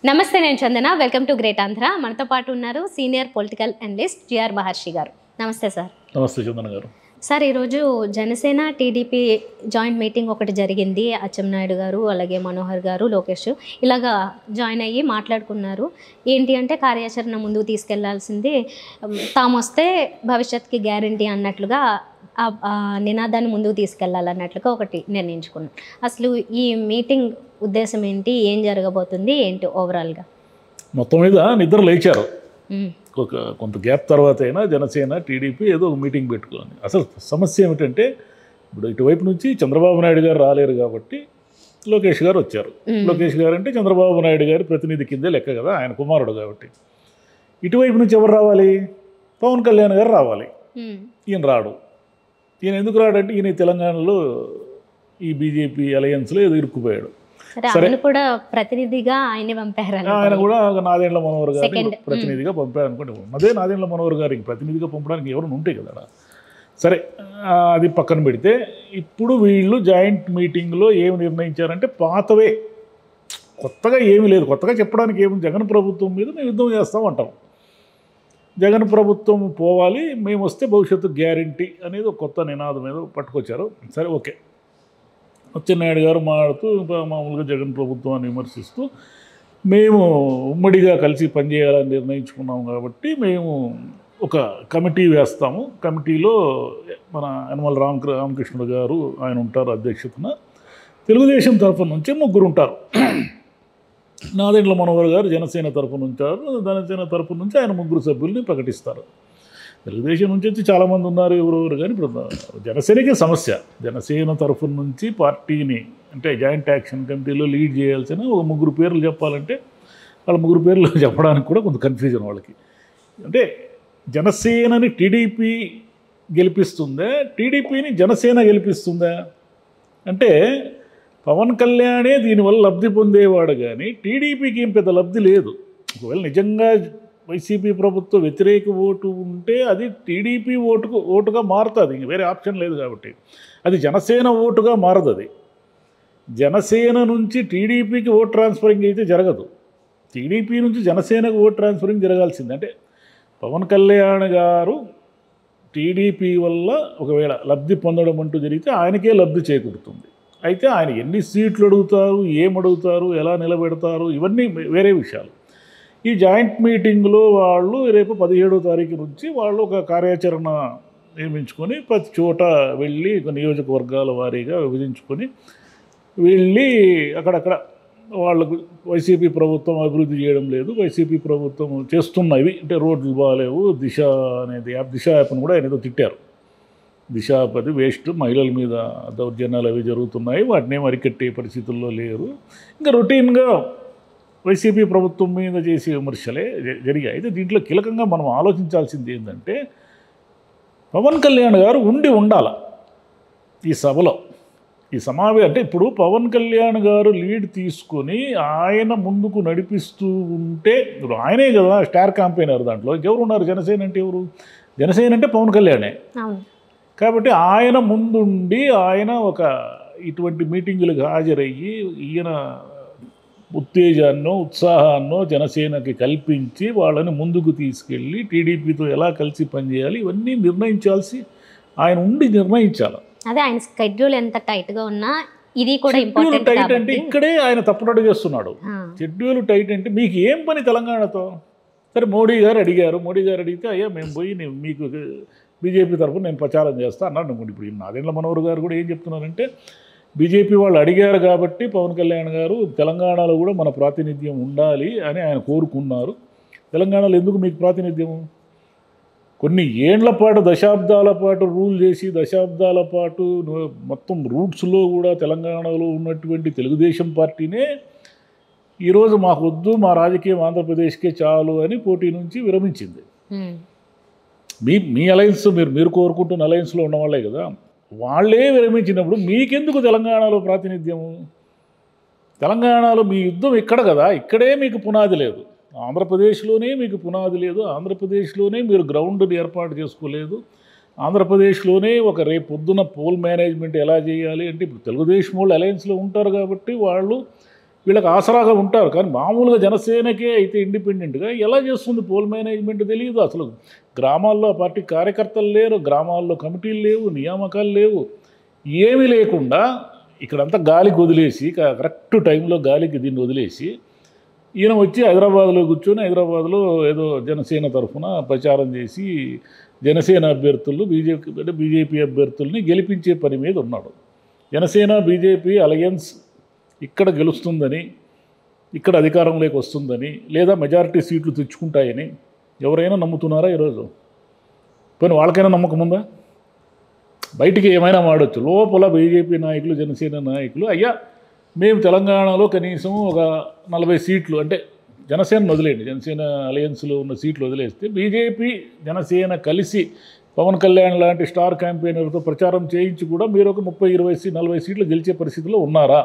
నమస్తే నేను Chandana welcome to great Andhra మనతో పాటు ఉన్నారు senior political analyst GR Maharshi garu నమస్తే సార్ నమస్తే చందన గారు సార్ ఈరోజు జనసేన టీడీపీ జాయింట్ మీటింగ్ ఒకటి జరిగింది అచ్చెన్నాయుడు గారు అలాగే మనోహర్ గారు లోకేష్ ఇలాగా జాయిన్ అయ్యి మాట్లాడుకున్నారు ఏంటి అంటే కార్యాచరణ ముందుకు తీసుకెళ్లాల్సింది ఉమ్, తాము వస్తే భవిష్యత్తుకి గ్యారంటీ అన్నట్లుగా ఆ- ఆ నినాదాన్ని ముందుకు తీసుకెళ్లాలన్నట్లుగా ఒకటి నిర్ణయించుకున్నాం అసలు ఈ మీటింగ్ ఉద్దేశం ఏంటి ఏం జరగబోతుంది ఏంటి ఓవరాల్గా మొత్తం మీద నిద్ర లేచారు ఒక కొంత గ్యాప్ తర్వాత అయినా జనసేన టీడీపీ ఏదో ఒక మీటింగ్ పెట్టుకోవాలి అసలు సమస్య ఏమిటంటే ఇప్పుడు ఇటువైపు నుంచి చంద్రబాబు నాయుడు గారు రాలేరు కాబట్టి లోకేష్ గారు వచ్చారు లోకేష్ గారు అంటే చంద్రబాబు నాయుడు గారి ప్రతినిధి కిందే లెక్క కదా ఆయన కుమారుడు కాబట్టి ఇటువైపు నుంచి ఎవరు రావాలి పవన్ కళ్యాణ్ గారు రావాలి ఈయన రాడు ఈయన ఎందుకు రాడంటే ఈయన తెలంగాణలో ఈ బీజేపీ అలయన్స్లో ఏదో ఇరుక్కుపోయాడు సరే సరే. ఆయన కూడా ప్రతినిధిగా ఆయన్ని పంపారు ఆయన అనుకోండి. కూడా నాదేండ్ల మనోహర్ గారిని Second. ప్రతినిధిగా పంపాడు అనుకోండి అదే నాదేండ్ల మనోహర్ గారికి ప్రతినిధిగా పంపడానికి ఎవరు ఉంటాయి కదా ఆడ. సరే ఆ, అది పక్కన పెడితే ఇప్పుడు వీళ్ళు జాయింట్ మీటింగ్లో ఏమి నిర్ణయించారంటే పాతవే కొత్తగా ఏమీ లేదు కొత్తగా చెప్పడానికి ఏమి జగన్ ప్రభుత్వం మీద మేము యుద్ధం చేస్తాం అంటాం జగన్ ప్రభుత్వం పోవాలి మేము వస్తే భవిష్యత్తు గ్యారంటీ అనేది ఒక కొత్త నినాదం ఏదో పట్టుకొచ్చారు సరే ఓకే అచ్చెన్నాయుడు గారు మాట్లాడుతూ ఇంకా మామూలుగా జగన్ ప్రభుత్వాన్ని విమర్శిస్తూ మేము ఉమ్మడిగా కలిసి పనిచేయాలని నిర్ణయించుకున్నాం కాబట్టి మేము ఒక కమిటీ వేస్తాము కమిటీలో మన యనమల రామ రామకృష్ణుడు గారు ఆయన ఉంటారు అధ్యక్షతన తెలుగుదేశం తరఫు నుంచి ముగ్గురు ఉంటారు నాదెండ్ల మనోహర్ గారు జనసేన తరఫు ఉంటారు జనసేన తరఫు నుంచి ఆయన ముగ్గురు సభ్యుల్ని ప్రకటిస్తారు తెలుగుదేశం నుంచి వచ్చి చాలామంది ఉన్నారు ఎవరెవరు కానీ ఇప్పుడు జనసేనకి సమస్య జనసేన తరఫు నుంచి పార్టీని అంటే జాయింట్ యాక్షన్ కమిటీలో లీడ్ చేయాల్సిన ఒక ముగ్గురు పేర్లు చెప్పాలంటే వాళ్ళ ముగ్గురు పేర్లు చెప్పడానికి కూడా కొంత కన్ఫ్యూజన్ వాళ్ళకి అంటే జనసేనని టీడీపీ గెలిపిస్తుందా టీడీపీని జనసేన గెలిపిస్తుందా అంటే పవన్ కళ్యాణే దీనివల్ల లబ్ధి పొందేవాడు కానీ టీడీపీకి ఏం పెద్ద లబ్ధి లేదు ఒకవేళ నిజంగా వైసీపీ ప్రభుత్వ వ్యతిరేక ఓటు ఉంటే అది టీడీపీ ఓటుకు ఓటుగా మారుతుంది ఇంక వేరే ఆప్షన్ లేదు కాబట్టి అది జనసేన ఓటుగా మారదు అది జనసేన నుంచి టీడీపీకి ఓట్ ట్రాన్స్ఫరింగ్ అయితే జరగదు టీడీపీ నుంచి జనసేనకు ఓట్ ట్రాన్స్ఫరింగ్ జరగాల్సింది అంటే పవన్ కళ్యాణ్ గారు టీడీపీ వల్ల ఒకవేళ లబ్ధి పొందడం అంటూ జరిగితే ఆయనకే లబ్ధి చేకూరుతుంది అయితే ఆయన ఎన్ని సీట్లు అడుగుతారు ఏం అడుగుతారు ఎలా నిలబెడతారు ఇవన్నీ వేరే విషయాలు ఈ జాయింట్ మీటింగ్లో వాళ్ళు రేపు పదిహేడో తారీఖు నుంచి వాళ్ళు ఒక కార్యాచరణ నియమించుకొని ప్రతి చోట వెళ్ళి ఒక నియోజకవర్గాల వారీగా విభజించుకొని వెళ్ళి అక్కడక్కడ వాళ్ళకు వైసీపీ ప్రభుత్వం అభివృద్ధి చేయడం లేదు వైసీపీ ప్రభుత్వం చేస్తున్నవి అంటే రోడ్లు బాగాలేవు దిశ అనేది యాప్ దిశ యాప్ను కూడా ఆయన ఏదో తిట్టారు దిశ పది వేస్ట్ మహిళల మీద దౌర్జన్యాలు అవి జరుగుతున్నాయి వాటిని ఏం అరికట్టే పరిస్థితుల్లో లేరు ఇంకా రొటీన్గా వైసీపీ ప్రభుత్వం మీద చేసే విమర్శలే జ- జరిగాయి అయితే దీంట్లో కీలకంగా మనం ఆలోచించాల్సింది ఏంటంటే పవన్ కళ్యాణ్ గారు ఉండి ఉండాల ఈ సభలో ఈ సమావే అంటే ఇప్పుడు పవన్ కళ్యాణ్ గారు లీడ్ తీసుకొని ఆయన ముందుకు నడిపిస్తూ ఉంటే ఇప్పుడు ఆయనే కదా స్టార్ క్యాంపెయినర్ దాంట్లో ఎవరు ఉన్నారు జనసేన అంటే ఎవరు జనసేన అంటే పవన్ కళ్యాణే అవును కాబట్టి ఆయన ముందుండి ఆయన ఒక ఇటువంటి మీటింగులకు హాజరయ్యి ఈయన ఉత్తేజాన్నో ఉత్సాహాన్నో జనసేనకి కల్పించి వాళ్ళని ముందుకు తీసుకెళ్ళి టీడీపీతో ఎలా కలిసి పనిచేయాలి ఇవన్నీ నిర్ణయించాల్సి ఆయన ఉండి నిర్ణయించాలి అదే ఆయన స్కెడ్యూల్ ఎంత టైట్ గా ఉన్నా ఇది కూడా షెడ్యూల్ ఇంపార్టెంట్ టైట్ అంటే కాబట్టి ఇక్కడే ఆయన తప్పునట్టు చేస్తున్నాడు ఆ, షెడ్యూల్ టైట్ అంటే మీకు ఏం పని తెలంగాణతో సరే మోడీ గారు అడిగారు మోడీ గారు అడిగితే అయ్యా మేము పోయి నేను మీకు బీజేపీ తరఫున నేను ప్రచారం చేస్తా అన్నాడు అనుకోండి ఇప్పుడు ఈ నాదేండ్ల మనోహర్ గారు కూడా ఏం చెప్తున్నారంటే బీజేపీ వాళ్ళు అడిగారు కాబట్టి పవన్ కళ్యాణ్ గారు తెలంగాణలో కూడా మన ప్రాతినిధ్యం ఉండాలి అని ఆయన కోరుకున్నారు తెలంగాణలో ఎందుకు మీకు ప్రాతినిధ్యం కొన్ని ఏండ్ల పాటు దశాబ్దాల పాటు రూల్ చేసి దశాబ్దాల పాటు ను- మొత్తం రూట్స్లో కూడా తెలంగాణలో ఉన్నటువంటి తెలుగుదేశం పార్టీనే ఈరోజు మాకు వద్దు మా రాజకీయం ఆంధ్రప్రదేశ్కే చాలు అని పోటీ నుంచి విరమించింది ఉమ్, మీ మీ అలయన్స్ మీరు మీరు కోరుకుంటున్న అలయన్స్లో ఉన్న వాళ్ళే కదా వాళ్ళే విరమించినప్పుడు మీకెందుకు తెలంగాణలో ప్రాతినిధ్యము తెలంగాణలో మీ యుద్ధం ఇక్కడ కదా ఇక్కడే మీకు పునాది లేదు ఆంధ్రప్రదేశ్లోనే మీకు పునాది లేదు ఆంధ్రప్రదేశ్లోనే మీరు గ్రౌండ్ని ఏర్పాటు చేసుకోలేదు ఆంధ్రప్రదేశ్లోనే ఒక రేపు పొద్దున పోల్ మేనేజ్మెంట్ ఎలా చేయాలి అంటే ఇప్పుడు తెలుగుదేశం వాళ్ళు అలయన్స్లో ఉంటారు కాబట్టి వాళ్ళు వీళ్ళకి ఆసరాగా ఉంటారు కానీ మామూలుగా జనసేనకే అయితే ఇండిపెండెంట్గా ఎలా చేస్తుంది పోల్ మేనేజ్మెంట్ తెలియదు అసలు గ్రామాల్లో ఆ పార్టీ కార్యకర్తలు లేరు గ్రామాల్లో కమిటీలు లేవు నియామకాలు లేవు ఏమీ లేకుండా ఇక్కడంతా గాలికి వదిలేసి క- కరెక్ట్ టైంలో గాలికి దీన్ని వదిలేసి ఈయన వచ్చి హైదరాబాద్లో కూర్చొని హైదరాబాద్లో ఏదో జనసేన తరఫున ప్రచారం చేసి జనసేన అభ్యర్థులు బీజేపీ అంటే బీజేపీ అభ్యర్థుల్ని గెలిపించే పని మీద ఉన్నాడు జనసేన బీజేపీ అలయన్స్ ఇక్కడ గెలుస్తుందని ఇక్కడ అధికారంలోకి వస్తుందని లేదా మెజారిటీ సీట్లు తెచ్చుకుంటాయని ఎవరైనా నమ్ముతున్నారా ఈరోజు పోనీ వాళ్ళకైనా నమ్మకం ఉందా బయటికి ఏమైనా మాడొచ్చు లోపల బీజేపీ నాయకులు జనసేన నాయకులు అయ్యా మేము తెలంగాణలో కనీసం ఒక నలభై సీట్లు అంటే జనసేన వదిలేయండి జనసేన అలయన్స్లో ఉన్న సీట్లు వదిలేస్తే బీజేపీ జనసేన కలిసి పవన్ కళ్యాణ్ లాంటి స్టార్ క్యాంపెయినర్తో ప్రచారం చేయించి కూడా మీరు ఒక ముప్పై ఇరవై సీ నలభై సీట్లు గెలిచే పరిస్థితిలో ఉన్నారా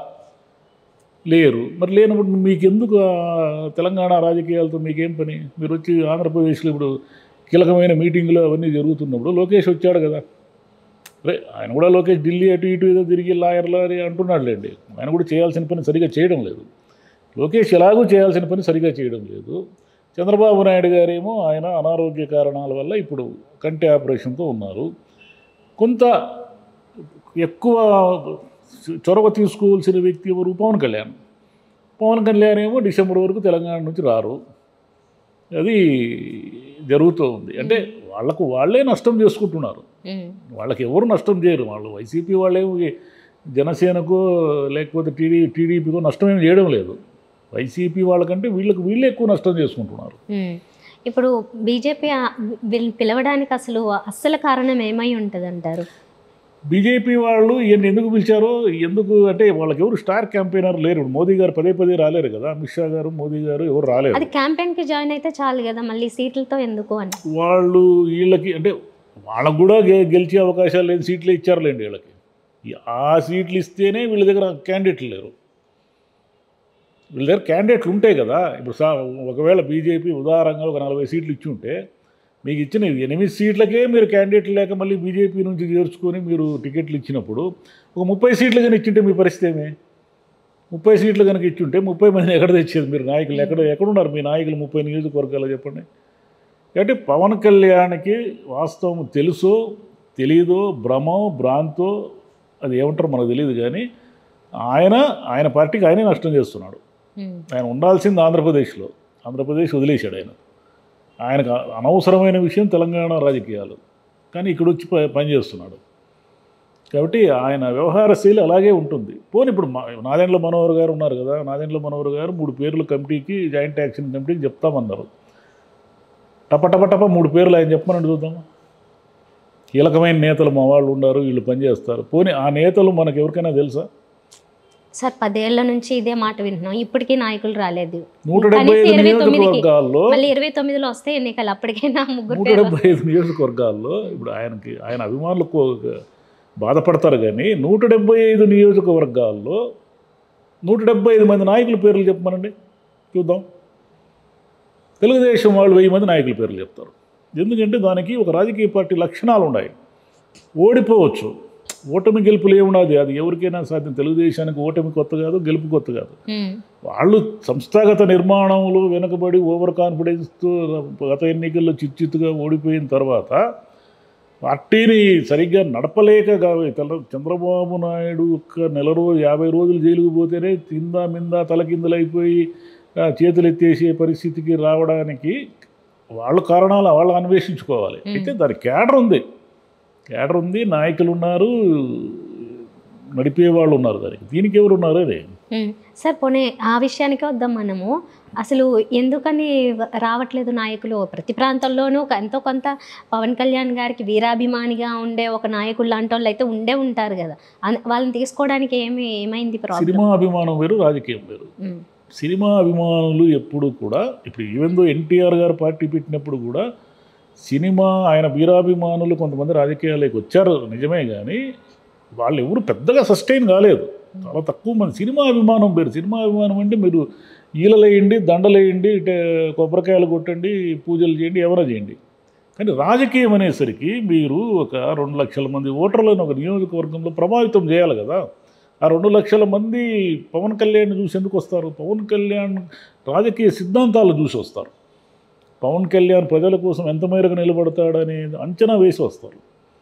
లేరు మరి లేనప్పుడు మీకు ఎందుకు ఆ తెలంగాణ రాజకీయాలతో మీకేం పని మీరు వచ్చి ఆంధ్రప్రదేశ్లో ఇప్పుడు కీలకమైన మీటింగ్లు అవన్నీ జరుగుతున్నప్పుడు లోకేష్ వచ్చాడు కదా అరే ఆయన కూడా లోకేష్ ఢిల్లీ అటు ఇటు ఏదో తిరిగి లాయర్లు అని అంటున్నాడులేండి ఆయన కూడా చేయాల్సిన పని సరిగా చేయడం లేదు లోకేష్ ఎలాగూ చేయాల్సిన పని సరిగా చేయడం లేదు చంద్రబాబు నాయుడు గారేమో ఆయన అనారోగ్య కారణాల వల్ల ఇప్పుడు కంటి ఆపరేషన్తో ఉన్నారు కొంత ఎక్కువ చొరవ తీసుకోవాల్సిన వ్యక్తి ఎవరు పవన్ కళ్యాణ్ పవన్ కళ్యాణ్ ఏమో డిసెంబర్ వరకు తెలంగాణ నుంచి రారు అది జరుగుతూ ఉంది అంటే వాళ్ళకు వాళ్ళే నష్టం చేసుకుంటున్నారు ఉమ్, వాళ్ళకి ఎవరు నష్టం చేయరు వాళ్ళు వైసీపీ వాళ్ళేమి జనసేనకు లేకపోతే టీడీ టీడీపీకో నష్టం ఏం చేయడం లేదు వైసీపీ వాళ్ళకంటే వీళ్ళకి వీళ్ళే ఎక్కువ నష్టం చేసుకుంటున్నారు ఉమ్. ఇప్పుడు బీజేపీ ఆ- వీళ్ళని పిలవడానికి అసలు అస్సలు కారణం ఏమై ఉంటుంది అంటారు బీజేపీ వాళ్ళు ఈయన ఎందుకు పిలిచారో ఎందుకు అంటే వాళ్ళకి ఎవరు స్టార్ క్యాంపెయినర్ లేరు ఇప్పుడు మోదీ గారు పదే పదే రాలేరు కదా అమిత్ షా గారు మోదీ గారు ఎవరు రాలేరు అది క్యాంపెయిన్ కి జాయిన్ అయితే చాలు కదా మళ్ళీ సీట్లతో ఎందుకు అని వాళ్ళు వీళ్ళకి అంటే వాళ్ళకు కూడా గె- గెలిచే అవకాశాలు లేని సీట్లు ఇచ్చారులేండి వీళ్ళకి ఈ- ఆ సీట్లు ఇస్తేనే వీళ్ళ దగ్గర క్యాండిడేట్లు లేరు వీళ్ళ దగ్గర క్యాండిడేట్లు ఉంటాయి కదా ఇప్పుడు సా ఒకవేళ బీజేపీ ఉదారంగా ఒక నలభై సీట్లు ఇచ్చి ఉంటే మీకు ఇచ్చిన ఎనిమిది సీట్లకే మీరు క్యాండిడేట్లు లేక మళ్ళీ బీజేపీ నుంచి చేర్చుకొని మీరు టికెట్లు ఇచ్చినప్పుడు ఒక ముప్పై సీట్లు కనుక ఇచ్చింటే మీ పరిస్థితి ఏమి ముప్పై సీట్లు కనుక ఇచ్చుంటే ముప్పై మందిని ఎక్కడ తెచ్చేది మీరు నాయకులు ఎక్కడ ఎక్కడున్నారు మీ నాయకులు ముప్పై నియోజకవర్గాలు చెప్పండి కాబట్టి పవన్ కళ్యాణ్కి వాస్తవం తెలుసో తెలియదో భ్రమో భ్రాంతో అది ఏమంటారో మనకు తెలియదు కానీ ఆయన ఆయన పార్టీకి ఆయనే నష్టం చేస్తున్నాడు ఉమ్, ఆయన ఉండాల్సింది ఆంధ్రప్రదేశ్లో ఆంధ్రప్రదేశ్ వదిలేశాడు ఆయన ఆయనకు అనవసరమైన విషయం తెలంగాణ రాజకీయాలు కానీ ఇక్కడ వచ్చి ప- పనిచేస్తున్నాడు కాబట్టి ఆయన వ్యవహార శైలి అలాగే ఉంటుంది పోనీ ఇప్పుడు మా నాదెండ్ల మనోహర్ గారు ఉన్నారు కదా నాదెండ్ల మనోహర్ గారు మూడు పేర్లు కమిటీకి జాయింట్ యాక్షన్ కమిటీకి చెప్తామన్నారు టప టప టప మూడు పేర్లు ఆయన చెప్పమని చూద్దాం కీలకమైన నేతలు మా వాళ్ళు ఉన్నారు వీళ్ళు పనిచేస్తారు పోనీ ఆ నేతలు మనకు ఎవరికైనా తెలుసా సార్ పదేళ్ల నుంచి ఇదే మాట వింటున్నాం ఇప్పటికీ నాయకులు రాలేదు నూట డెబ్బై కనీసం ఐదు ఇరవై తొమ్మిదికి. నియోజకవర్గాల్లో మళ్ళీ ఇరవై తొమ్మిదిలో వస్తే ఎన్నికలు అప్పటికైనా ముగ్గురు నూట పేర్లు డెబ్బై ఐదు నియోజకవర్గాల్లో ఇప్పుడు ఆయనకి ఆయన అభిమానులు కో- బాధపడతారు కానీ నూట డెబ్బై ఐదు నియోజకవర్గాల్లో నూట డెబ్బై ఐదు మంది నాయకుల పేర్లు చెప్పమనండి చూద్దాం తెలుగుదేశం వాళ్ళు వెయ్యి మంది నాయకుల పేర్లు చెప్తారు ఎందుకంటే దానికి ఒక రాజకీయ పార్టీ లక్షణాలు ఉన్నాయి ఓడిపోవచ్చు ఓటమి గెలుపులు ఏమున్నది అది ఎవరికైనా సాధ్యం తెలుగుదేశానికి ఓటమి కొత్త కాదు గెలుపు కొత్త కాదు ఉమ్, వాళ్ళు సంస్థాగత నిర్మాణంలో వెనుకబడి ఓవర్ కాన్ఫిడెన్స్తో గత ఎన్నికల్లో చిచ్చుతుగా ఓడిపోయిన తర్వాత పార్టీని సరిగ్గా నడపలేక గా- తెల- చంద్రబాబు నాయుడు ఒక్క నెల రోజు యాభై రోజులు జైలుకు పోతేనే తిందా మిందా తలకిందలైపోయి ఆ, చేతులు ఎత్తేసే పరిస్థితికి రావడానికి వాళ్ళ కారణాలు వాళ్ళు అన్వేషించుకోవాలి అయితే దాని క్యాడర్ ఉంది క్యాడర్ ఉంది నాయకులు ఉన్నారు నడిపే వాళ్ళు ఉన్నారు దానికి దీనికి ఎవరు ఉన్నారు అదే ఉమ్. సార్ పోనీ ఆ విషయానికే వద్దాం మనము అసలు ఎందుకని రావట్లేదు నాయకులు ప్రతి ప్రాంతంలోనూ ఒక- ఎంతో కొంత పవన్ కళ్యాణ్ గారికి వీరాభిమానిగా ఉండే ఒక నాయకులు లాంటి వాళ్ళు అయితే ఉండే ఉంటారు కదా అన్- వాళ్ళని తీసుకోవడానికి ఏమి ఏమైంది ప్రాబ్లం సినిమా అభిమానం వేరు రాజకీయం వేరు సినిమా అభిమానులు ఎప్పుడు కూడా ఇప్పుడు ఈవెందో ఎన్టీఆర్ గారు పార్టీ పెట్టినప్పుడు కూడా సినిమా ఆయన వీరాభిమానులు కొంతమంది రాజకీయాల్లోకి వచ్చారు నిజమే కానీ వాళ్ళు ఎవరు పెద్దగా సస్టైన్ కాలేదు చాలా తక్కువ మంది సినిమా అభిమానం పేరు సినిమా అభిమానం అంటే మీరు ఈలలేయండి దండలేయండి ఇటే కొబ్బరికాయలు కొట్టండి పూజలు చేయండి ఎవరో చేయండి కానీ రాజకీయం అనేసరికి మీరు ఒక రెండు లక్షల మంది ఓటర్లను ఒక నియోజకవర్గంలో ప్రభావితం చేయాలి కదా ఆ రెండు లక్షల మంది పవన్ కళ్యాణ్ చూసి ఎందుకు వస్తారు పవన్ కళ్యాణ్ రాజకీయ సిద్ధాంతాలు చూసి వస్తారు పవన్ కళ్యాణ్ ప్రజల కోసం ఎంత మేరకు నిలబడతాడనేది అంచనా వేసి వస్తారు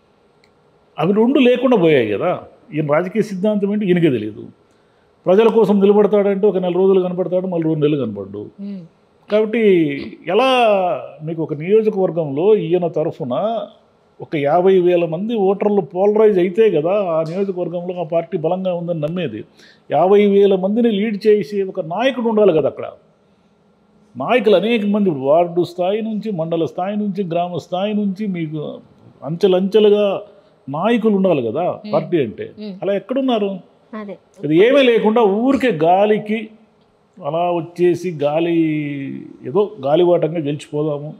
అవి రెండు లేకుండా పోయాయి కదా ఈయన రాజకీయ సిద్ధాంతం ఏంటి ఈయనకే తెలియదు ప్రజల కోసం నిలబడతాడంటే ఒక నెల రోజులు కనపడతాడు మళ్ళీ రెండు నెలలు కనపడ్డు ఉమ్, కాబట్టి ఎలా మీకు ఒక నియోజకవర్గంలో ఈయన తరఫున ఒక యాభై వేల మంది ఓటర్లు పోలరైజ్ అయితే కదా ఆ నియోజకవర్గంలో ఆ పార్టీ బలంగా ఉందని నమ్మేది యాభై వేల మందిని లీడ్ చేసి ఒక నాయకుడు ఉండాలి కదా అక్కడ నాయకులు అనేక మంది వార్డు స్థాయి నుంచి మండల స్థాయి నుంచి గ్రామ స్థాయి నుంచి మీకు అంచెలంచెలుగా నాయకులు ఉండాలి కదా పార్టీ అంటే ఉమ్, అలా ఎక్కడున్నారు అదే అది ఏమీ లేకుండా ఊరికే గాలికి అలా వచ్చేసి గాలి ఏదో గాలివాటంగా గెలిచిపోదాము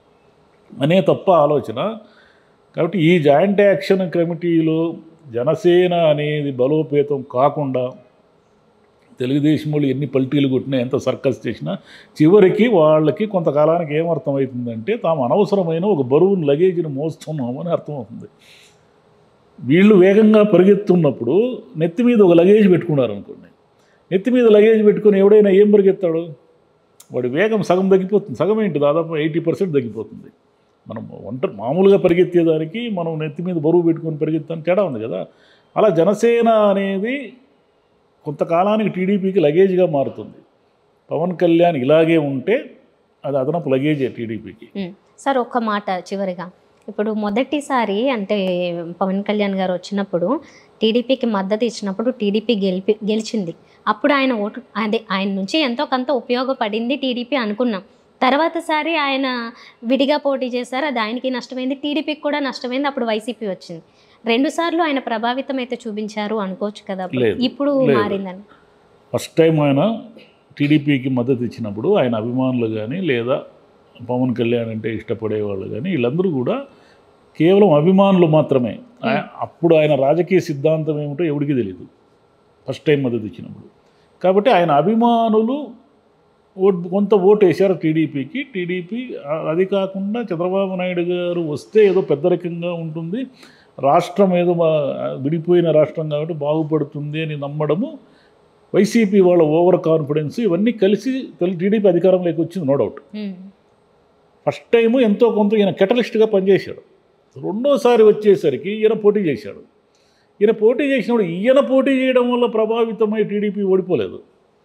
అనే తప్ప ఆలోచన కాబట్టి ఈ జాయింట్ యాక్షన్ కమిటీలో జనసేన అనేది బలోపేతం కాకుండా తెలుగుదేశం వాళ్ళు ఎన్ని పల్టీలు కొట్టినా ఎంత సర్కస్ చేసినా చివరికి వాళ్ళకి కొంతకాలానికి ఏమర్థమవుతుందంటే తాము అనవసరమైన ఒక బరువును లగేజ్ని మోస్తున్నాము అని అర్థమవుతుంది వీళ్ళు వేగంగా పరిగెత్తున్నప్పుడు నెత్తి మీద ఒక లగేజ్ పెట్టుకున్నారు అనుకోండి నెత్తి మీద లగేజ్ పెట్టుకుని ఎవడైనా ఏం పరిగెత్తాడు వాడి వేగం సగం తగ్గిపోతుంది సగం ఏంటి దాదాపు ఎయిటీ పర్సెంట్ తగ్గిపోతుంది మనం వంట మామూలుగా పరిగెత్తేదానికి మనం నెత్తి మీద బరువు పెట్టుకొని పరిగెత్తానికి తేడా ఉంది కదా అలా జనసేన అనేది కొంతకాలానికి టీడీపీకి లగేజ్గా మారుతుంది పవన్ కళ్యాణ్ ఇలాగే ఉంటే అది అదనపు లగేజే టీడీపీకి ఉమ్. సార్ ఒక్క మాట చివరిగా ఇప్పుడు మొదటిసారి అంటే పవన్ కళ్యాణ్ గారు వచ్చినప్పుడు టీడీపీకి మద్దతు ఇచ్చినప్పుడు టీడీపీ గెలిపి గెలిచింది అప్పుడు ఆయన ఓటు అదే ఆయన నుంచి ఎంతో కొంత ఉపయోగపడింది టీడీపీ అనుకున్నాం తర్వాత సారి ఆయన విడిగా పోటీ చేశారు అది ఆయనకి నష్టమైంది టీడీపీకి కూడా నష్టమైంది అప్పుడు వైసీపీ వచ్చింది రెండు సార్లు ఆయన ప్రభావితం అయితే చూపించారు అనుకోవచ్చు కదా అప్పుడు. లేదు, ఇప్పుడు లేదు. మారిందని ఫస్ట్ టైం ఆయన టీడీపీకి మద్దతు ఇచ్చినప్పుడు ఆయన అభిమానులు కానీ లేదా పవన్ కళ్యాణ్ అంటే ఇష్టపడే వాళ్ళు కానీ వీళ్ళందరూ కూడా కేవలం అభిమానులు మాత్రమే ఆ- అప్పుడు ఆయన రాజకీయ సిద్ధాంతం ఏమిటో ఎవడికి తెలియదు ఫస్ట్ టైం మద్దతు ఇచ్చినప్పుడు కాబట్టి ఆయన అభిమానులు ఓట్ కొంత ఓటు వేశారు టీడీపీకి టీడీపీ ఆ- అది కాకుండా చంద్రబాబు నాయుడు గారు వస్తే ఏదో పెద్దరికంగా ఉంటుంది రాష్ట్రం ఏదో బా- విడిపోయిన రాష్ట్రం కాబట్టి బాగుపడుతుంది అని నమ్మడము వైసీపీ వాళ్ళ ఓవర్ కాన్ఫిడెన్స్ ఇవన్నీ కలిసి తెలు- టీడీపీ అధికారంలోకి వచ్చింది no doubt um. First time ఎంతో కొంత ఈయన కెటలిస్ట్గా పనిచేశాడు రెండోసారి వచ్చేసరికి ఈయన పోటీ చేశాడు ఈయన పోటీ చేసినప్పుడు ఈయన పోటీ చేయడం వల్ల ప్రభావితమై టీడీపీ ఓడిపోలేదు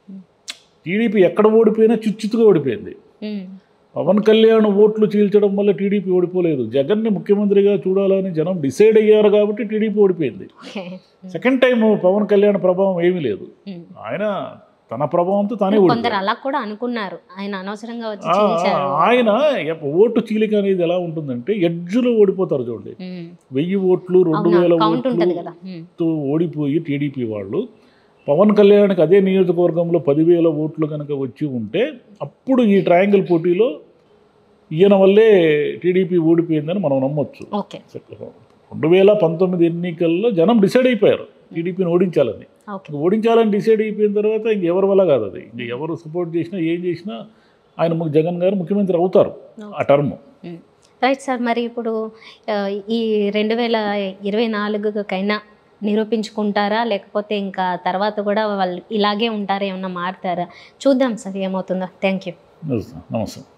టీడీపీ ఎక్కడ ఓడిపోయినా చుచ్చుతుగా ఓడిపోయింది ఉమ్. పవన్ కళ్యాణ్ ఓట్లు చీల్చడం వల్ల టీడీపీ ఓడిపోలేదు జగన్ని ముఖ్యమంత్రిగా చూడాలని జనం డిసైడ్ అయ్యారు కాబట్టి టీడీపీ ఓడిపోయింది okay second time Pawan Kalyan ప్రభావం ఏమీ లేదు ఉమ్. ఆయన తన ప్రభావంతో తానే కొందరు ఓడిపోయాడు అలా కూడా అనుకున్నారు ఆయన అనవసరంగా వచ్చి ఆ, చీల్చారు ఆయన ఎప్ప- ఓటు చీలిక అనేది ఎలా ఉంటుందంటే ఎడ్జ్లో ఓడిపోతారు చూడండి ఉమ్. వెయ్యి ఓట్లు రెండు అవునా వేల కౌంట్ ఉంటది ఓట్లు కదా ఉమ్. తో ఓడిపోయి టీడీపీ వాళ్ళు పవన్ కళ్యాణ్కి అదే నియోజకవర్గంలో పదివేల ఓట్లు కనుక వచ్చి ఉంటే అప్పుడు ఈ ట్రయాంగిల్ పోటీలో ఈయన వల్లే టీడీపీ ఓడిపోయిందని మనం నమ్మొచ్చు ఓకే రెండు వేల పంతొమ్మిది ఎన్నికల్లో జనం డిసైడ్ అయిపోయారు టీడీపీని ఓడించాలని ఓకే ఓడించాలని డిసైడ్ అయిపోయిన తర్వాత ఇంక ఎవరి వల్ల కాదు అది ఇంక ఎవరు సపోర్ట్ చేసినా ఏం చేసినా ఆయన ము- జగన్ గారు ముఖ్యమంత్రి అవుతారు ఆ టర్మ్ రైట్ సార్ మరి ఇప్పుడు ఆ, ఈ రెండు వేల ఇరవై నాలుగుకైనా నిరూపించుకుంటారా లేకపోతే ఇంకా తర్వాత కూడా వాళ్ళు ఇలాగే ఉంటారా ఏమన్నా మారుతారా చూద్దాం సార్ ఏమవుతుందో థ్యాంక్ యూ నమస్తే